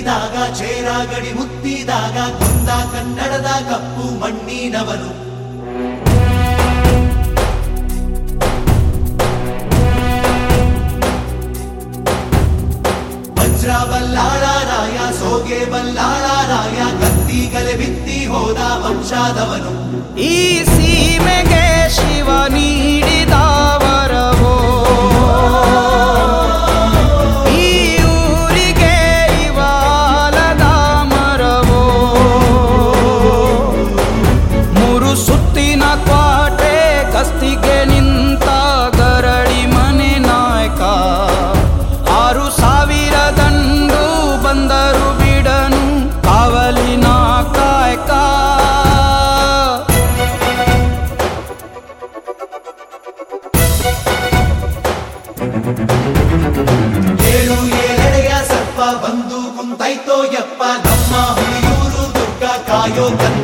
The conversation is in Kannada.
ಮುತ್ತಿದಾಗ ಚೇರಾಗಡಿ ಮುತ್ತಿದಾಗ ಕೊಂದ ಕನ್ನಡದ ಕಪ್ಪು ಮಣ್ಣಿನವನು ವಜ್ರ ಬಲ್ಲಾಳರಾಯ ಸೋಗೆ ಬಲ್ಲಾಳರಾಯ ಕತ್ತಿಗಲೆ ಬಿತ್ತಿ ಹೋದ ವಂಶಾದವನು ಈ ಸೀಮೆಗೆ ಶಿವ ನೀಡಿದ ವರವೋ ಈ ಊರಿಗೆ ಇವಾಲದ ಮರವೋ ಮೂರು ಸುತ್ತಿನ ಕ್ವಾಟೆ ಕಸ್ತಿಗೆ ನಿಂತ ಗರಡಿ ಮನೆ ನಾಯಕ ಆರು ಸಾವಿರ ದಂಡು ಬಂದರು ಬಿಡನು ಕಾವಲಿನ ಕಾಯಕ ಏಳು ಏಳೆಡೆಯ ಸರ್ಪ ಬಂದು ಕುಂತೈತೋ ಯಪ್ಪ ನಮ್ಮ ಹುಲಿಯೂರು ದುರ್ಗ ಕಾಯೋ ಕನ್ನ